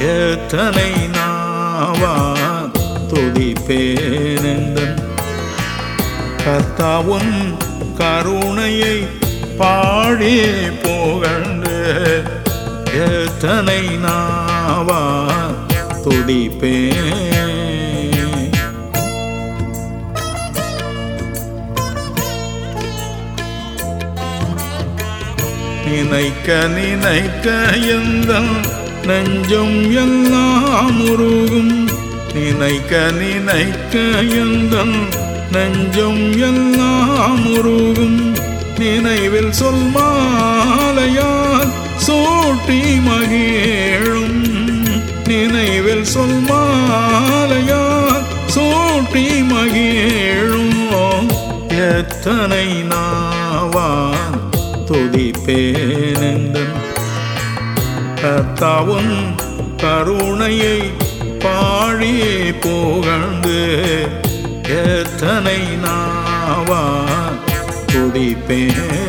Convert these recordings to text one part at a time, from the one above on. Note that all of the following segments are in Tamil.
எத்தனை நாவா துதிப்பேனெந்தன் கர்த்தாவும் கருணையை பாடி புகழ்ந்து எத்தனை நாவா துதிப்பேன் நினைக்க நினைக்க எந்த நெஞ்சம் எல்லாம் உருகும் நினைக்க நினைக்க எந்த நெஞ்சம் எல்லாம் உருகும் நினைவில் சொல் மாலையால் சூட்டி மகிழும் நினைவில் சொல் மாலையால் சூட்டி மகிழும் எத்தனை நாவான் துதிப்பேனெந்தன் கர்த்தாவும் கருணையை பாடி புகழ்ந்து எத்தனை நாவா துதிப்பேன்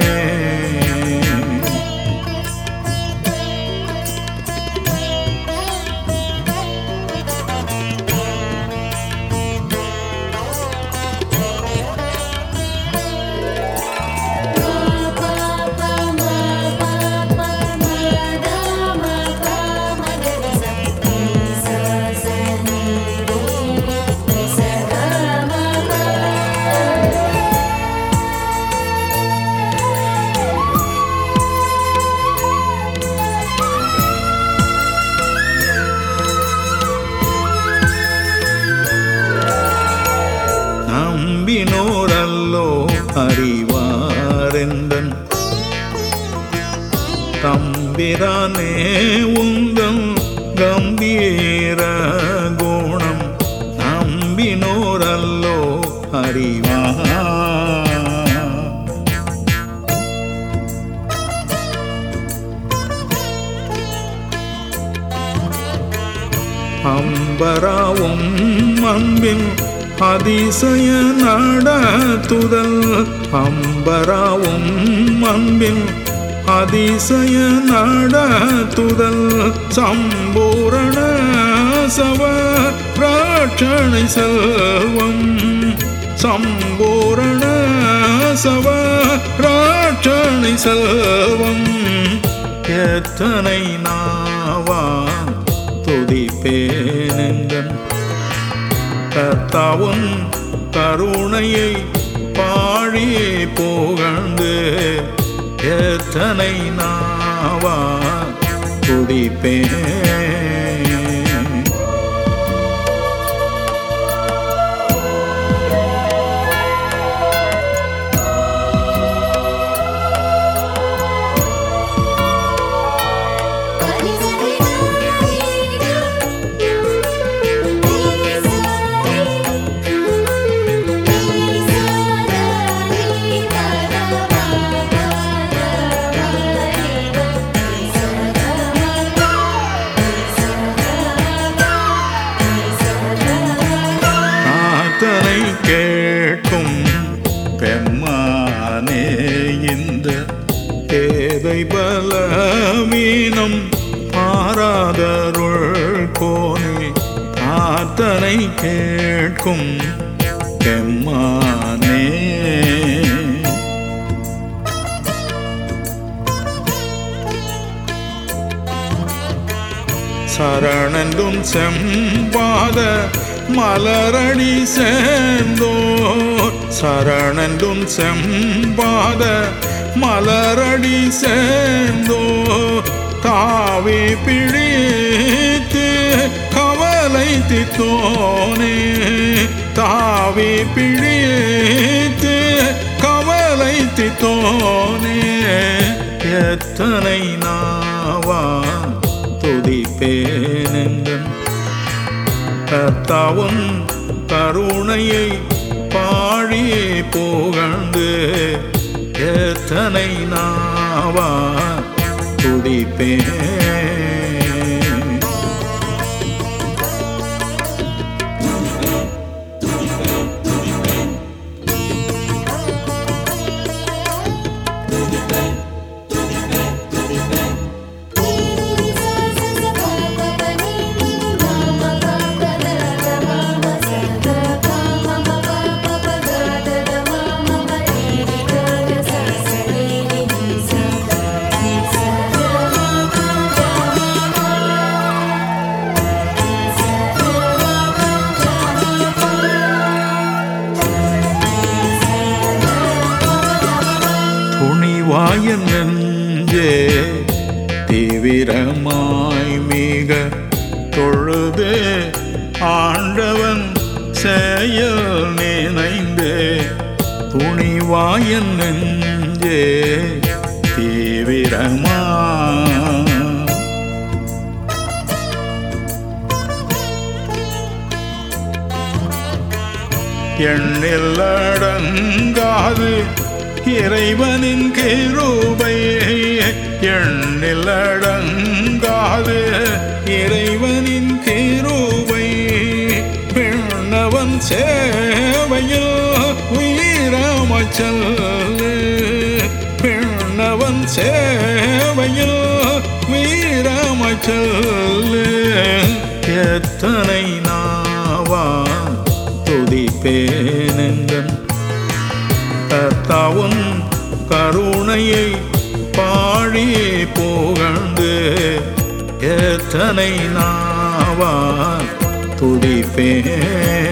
நம்பினோரல்லோ அறிவாரெந்தன் தம்பிரானே உந்தன் கம்பீர குணம் நம்பினோரல்லோ அறிவா அம்பராவும் அன்பின் அதிசய நடத்துதல் அம்பராவும் அன்பின் அதிசய நடத்துதல் சம்பூரண சவ பிராட்சணை செல்வம் சம்பூரண சவ பிராட்சணை செல்வம் எத்தனை நாவான் துதிப்பேனெங்கன் கர்த்தாவும் கருணையை பாடி புகழ்ந்து எத்தனை நாவா துதிப்பேன் ஆத்தனை கேட்கும் பெம்மானே இந்த பேதை பலவீனம் ஆராதருள் கோனே ஆத்தனை கேட்கும் பெம்மானே சரணென்றும் செம்பாத மலரடி சேர்ந்தோ சரணென்றும் செம்பாத மலரடி சேர்ந்தோ தாவி பிடித்து கவலை தித்தோனே தாவி பிடித்து கவலை தித்தோனே எத்தனை நாவான் துதிப்பேனெங்கன் கர்த்தாவும் கருணையை பாடி புகழ்ந்து எத்தனை நாவா துதிப்பேன் Thank you. துணிவாயன் நெஞ்சே தீவிரமாய் மிக தொழுது ஆண்டவன் செயல் நினைந்து துணிவாயன் நெஞ்சே தீவிரமா எண்ணில் அடங்காது இறைவனின் கிருபை எண்ணில் அடங்காது இறைவனின் கிருபை பெண்ணவன் சேவையில் உயிரமச்சல் பெண்ணவன் சேவையில் வீரமச்சல் எத்தனை நாவா துதிப்பேனெங்கன் கர்த்தாவும் கருணையை பாடி புகழ்ந்து எத்தனை நாவால் துதிப்பேன்